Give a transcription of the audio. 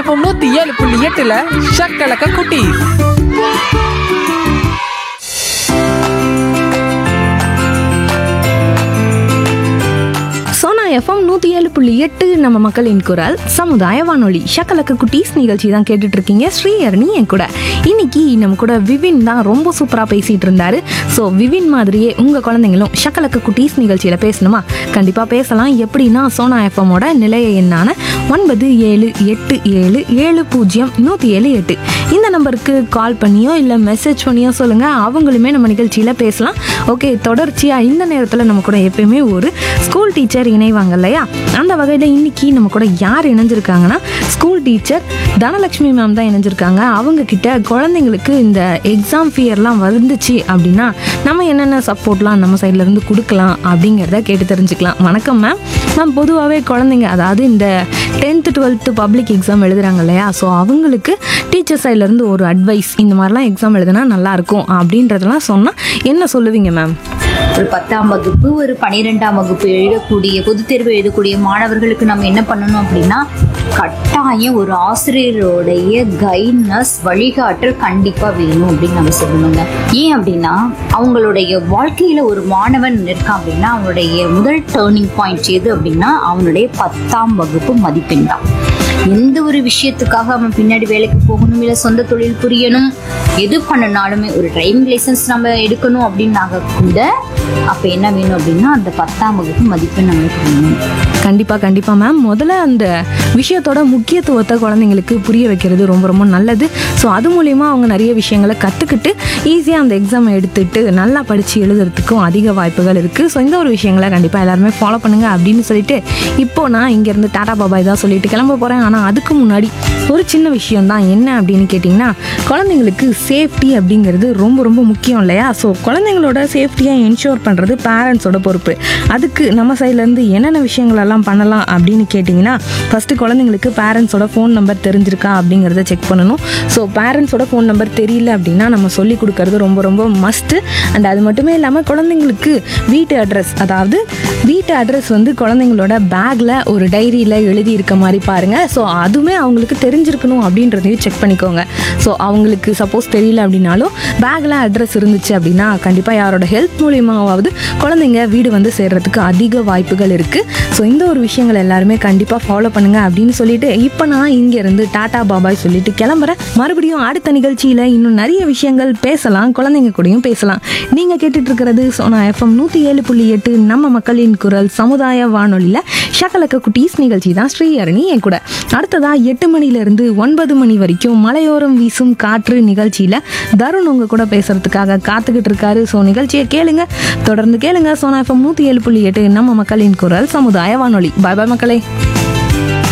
FM நூத்தி ஏழு புள்ளி எட்டுல ஷக்கலக்க குட்டி சோனா எஃப்எம் நூற்றி ஏழு புள்ளி எட்டு நம்ம மக்களின் குரல் சமுதாய வானொலி ஷக்கலக்க குட்டீஸ் நிகழ்ச்சி தான் கேட்டுட்டு இருக்கீங்க ஸ்ரீஹரணி என் கூட இன்னைக்கு நம்ம கூட விவின் தான் ரொம்ப சூப்பராக பேசிட்டு இருந்தாரு ஸோ விவின் மாதிரியே உங்கள் குழந்தைங்களும் ஷக்கலக்க குட்டீஸ் நிகழ்ச்சியில் பேசணுமா கண்டிப்பாக பேசலாம் எப்படின்னா சோனா எஃப்எம்மோட நிலைய எண்ணான ஒன்பது ஏழு எட்டு ஏழு ஏழு பூஜ்ஜியம் நூற்றி ஏழு எட்டு இந்த நம்பருக்கு கால் பண்ணியோ இல்லை மெசேஜ் பண்ணியோ சொல்லுங்கள் அவங்களுமே நம்ம நிகழ்ச்சியில் பேசலாம் ஓகே தொடர்ச்சியாக இந்த நேரத்தில் நம்ம கூட எப்பயுமே ஒரு ஸ்கூல் டீச்சர் இணைவாங்க இல்லையா அந்த வகையில் இன்னைக்கு நம்ம கூட யார் இணைஞ்சிருக்காங்கன்னா ஸ்கூல் டீச்சர் தனலட்சுமி மேம் தான் இணைஞ்சிருக்காங்க அவங்க கிட்ட குழந்தைங்களுக்கு இந்த எக்ஸாம் ஃபியர்லாம் வந்துச்சு அப்படின்னா நம்ம என்னென்ன சப்போர்ட்லாம் நம்ம சைட்ல இருந்து கொடுக்கலாம் அப்படிங்கிறத கேட்டு தெரிஞ்சுக்கலாம் வணக்கம் மேம் மேம் பொதுவாகவே குழந்தைங்க அதாவது இந்த டென்த்து டுவெல்த்து பப்ளிக் எக்ஸாம் எழுதுறாங்க இல்லையா ஸோ அவங்களுக்கு டீச்சர் சைட்லேருந்து ஒரு அட்வைஸ் இந்த மாதிரிலாம் எக்ஸாம் எழுதுனா நல்லாயிருக்கும் அப்படின்றதெல்லாம் சொன்னால் என்ன சொல்லுவீங்க மேம் ஒரு பத்தாம் வகுப்பு ஒரு பன்னிரெண்டாம் வகுப்பு எழுதக்கூடிய பொதுத் தேர்வு எழுதக்கூடிய மாணவர்களுக்கு நம்ம என்ன பண்ணணும் அப்படின்னா கட்டாயம் ஒரு ஆசிரியருடைய கைட்னஸ் வழிகாட்டல் கண்டிப்பா வேணும் அப்படின்னு நம்ம சொல்லணுங்க ஏன் அப்படின்னா அவங்களுடைய வாழ்க்கையில ஒரு மாணவன் இருக்கான் அப்படின்னா அவனுடைய முதல் டேர்னிங் பாயிண்ட் எது அப்படின்னா அவனுடைய பத்தாம் வகுப்பு மதிப்பெண் தான் எந்த ஒரு விஷயத்துக்காக அவன் பின்னாடி வேலைக்கு போகணும் இல்லை சொந்த தொழில் புரியணும் எது பண்ணனாலுமே ஒரு டிரைவிங் லைசன்ஸ் நம்ம எடுக்கணும் அப்படின்னாக கூட அப்போ என்ன வேணும் அப்படின்னா அந்த பத்தாம் வகுப்பு மதிப்பெண் நம்மளுக்கு வேணும் கண்டிப்பாக கண்டிப்பாக மேம் முதல்ல அந்த விஷயத்தோட முக்கியத்துவத்தை குழந்தைங்களுக்கு புரிய வைக்கிறது ரொம்ப ரொம்ப நல்லது ஸோ அது மூலிமா அவங்க நிறைய விஷயங்களை கற்றுக்கிட்டு ஈஸியாக அந்த எக்ஸாமை எடுத்துட்டு நல்லா படித்து எழுதுறதுக்கும் அதிக வாய்ப்புகள் இருக்குது ஸோ இந்த ஒரு விஷயங்களை கண்டிப்பாக எல்லாருமே ஃபாலோ பண்ணுங்க அப்படின்னு சொல்லிட்டு இப்போ நான் இங்கேருந்து டாடா பாபாய் தான் சொல்லிட்டு கிளம்ப போகிறேன் ஆனால் அதுக்கு முன்னாடி ஒரு சின்ன விஷயம் தான் என்ன அப்படின்னு கேட்டிங்கன்னா குழந்தைங்களுக்கு சேஃப்டி அப்படிங்கிறது ரொம்ப ரொம்ப முக்கியம் இல்லையா ஸோ குழந்தைங்களோட சேஃப்டியை என்ஷூர் பண்ணுறது பேரண்ட்ஸோட பொறுப்பு அதுக்கு நம்ம சைட்லேருந்து என்னென்ன விஷயங்கள் எல்லாம் பண்ணலாம் அப்படின்னு கேட்டிங்கன்னா ஃபஸ்ட்டு குழந்தைங்களுக்கு பேரண்ட்ஸோட ஃபோன் நம்பர் தெரிஞ்சிருக்கா அப்படிங்கிறத செக் பண்ணணும் ஸோ பேரண்ட்ஸோட ஃபோன் நம்பர் தெரியல அப்படின்னா நம்ம சொல்லி கொடுக்கறது ரொம்ப ரொம்ப மஸ்ட்டு அண்ட் அது மட்டுமே இல்லாமல் குழந்தைங்களுக்கு வீட்டு அட்ரஸ் அதாவது வீட்டு அட்ரஸ் வந்து குழந்தைங்களோட பேக்கில் ஒரு டைரியில் எழுதி இருக்க மாதிரி பாருங்கள் ஸோ அதுவுமே அவங்களுக்கு தெரிஞ்சிருக்கணும் அப்படின்றதையும் செக் பண்ணிக்கோங்க ஸோ அவங்களுக்கு சப்போஸ் தெரியல அப்படின்னாலும் பேக்கில் அட்ரஸ் இருந்துச்சு அப்படின்னா கண்டிப்பாக யாரோட ஹெல்ப் மூலியமாவது குழந்தைங்க வீடு வந்து சேர்றதுக்கு அதிக வாய்ப்புகள் இருக்குது ஸோ இந்த ஒரு விஷயங்கள் எல்லாருமே கண்டிப்பாக ஃபாலோ பண்ணுங்க அப்படின்னு சொல்லிட்டு இப்போ நான் இங்கேருந்து டாடா பாபாய் சொல்லிட்டு கிளம்புறேன் மறுபடியும் அடுத்த நிகழ்ச்சியில் இன்னும் நிறைய விஷயங்கள் பேசலாம் குழந்தைங்க கூடயும் பேசலாம் நீங்கள் கேட்டுட்டு இருக்கிறது சோனா எஃப்எம் நூற்றி ஏழு புள்ளி எட்டு நம்ம மக்களின் குரல் சமுதாய வானொலியில் ஷகலக்க குட்டீஸ் நிகழ்ச்சி தான் ஸ்ரீஹரணி என் கூட அடுத்ததா எட்டு மணிலேருந்து ஒன்பது மணி வரைக்கும் மலையோரம் வீசும் காற்று நிகழ்ச்சியில் தருண் உங்க கூட பேசுறதுக்காக காத்துக்கிட்டு இருக்காரு ஸோ நிகழ்ச்சியை கேளுங்க தொடர்ந்து கேளுங்க சோனா எஃப்எம் நூற்றி ஏழு புள்ளி எட்டு நம்ம மக்களின் குரல் சமுதாய வானொலி பாய் பாய் மக்களே